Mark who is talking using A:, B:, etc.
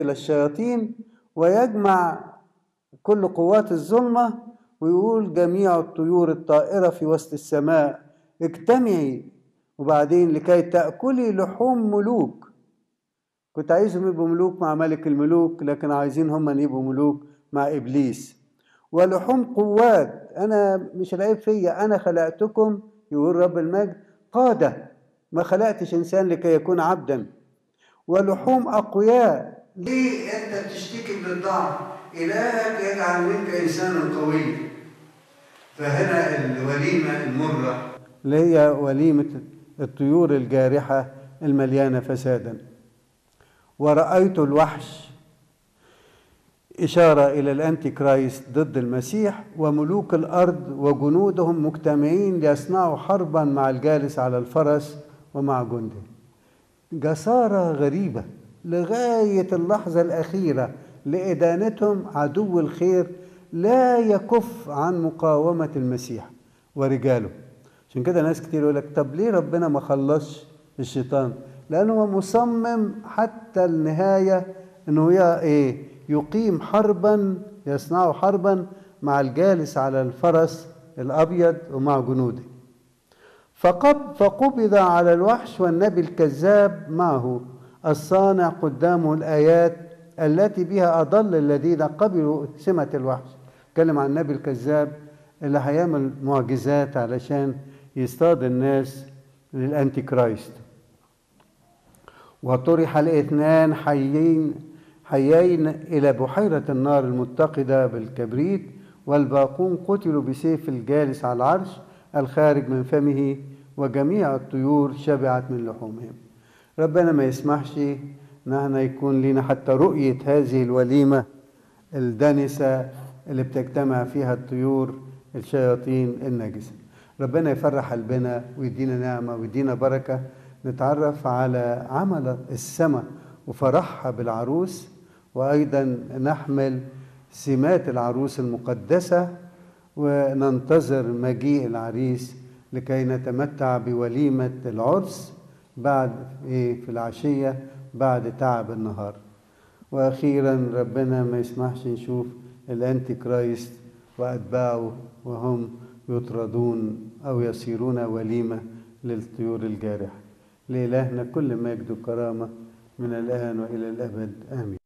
A: إلى الشياطين ويجمع كل قوات الظلمة ويقول جميع الطيور الطائرة في وسط السماء اجتمعي وبعدين لكي تأكلي لحوم ملوك كنت عايزهم يبقوا ملوك مع ملك الملوك لكن عايزين هم يبقوا ملوك مع إبليس ولحوم قوات أنا مش العيب فيا أنا خلقتكم يقول رب المجد قادة ما خلقتش إنسان لكي يكون عبدا ولحوم أقوياء ليه أنت بتشتكي من الضعف إلهك يجعل منك إنسانا قويا فهنا الوليمة المرة اللي هي وليمة الطيور الجارحة المليانة فسادا ورأيت الوحش إشارة إلى الأنتي كرايست ضد المسيح وملوك الأرض وجنودهم مجتمعين ليصنعوا حربا مع الجالس على الفرس ومع جنده جسارة غريبة لغاية اللحظة الأخيرة لإدانتهم عدو الخير لا يكف عن مقاومة المسيح ورجاله عشان كده ناس كتير يقول لك طب ليه ربنا ما خلصش الشيطان لأنه هو مصمم حتى النهاية إنه إيه يقيم حربا يصنع حربا مع الجالس على الفرس الأبيض ومع جنوده فقب فقبض على الوحش والنبي الكذاب معه الصانع قدامه الآيات التي بها أضل الذين قبلوا سمة الوحش اتكلم عن النبي الكذاب اللي هيعمل معجزات علشان يصطاد الناس للأنتي كرايست وطرح الاثنان حيين حيين إلى بحيرة النار المتقدة بالكبريت والباقون قتلوا بسيف الجالس على العرش الخارج من فمه وجميع الطيور شبعت من لحومهم ربنا ما يسمحش ان احنا يكون لنا حتى رؤية هذه الوليمة الدنسة اللي بتجتمع فيها الطيور الشياطين النجسة ربنا يفرح قلبنا ويدينا نعمة ويدينا بركة نتعرف على عمل السماء وفرحها بالعروس وأيضا نحمل سمات العروس المقدسة وننتظر مجيء العريس لكي نتمتع بوليمة العرس بعد إيه في العشية بعد تعب النهار وأخيرا ربنا ما يسمحش نشوف الأنتي كرايست وأتباعه وهم يطردون أو يصيرون وليمة للطيور الجارحة لإلهنا كل مجد وكرامة من الآن وإلى الأبد آمين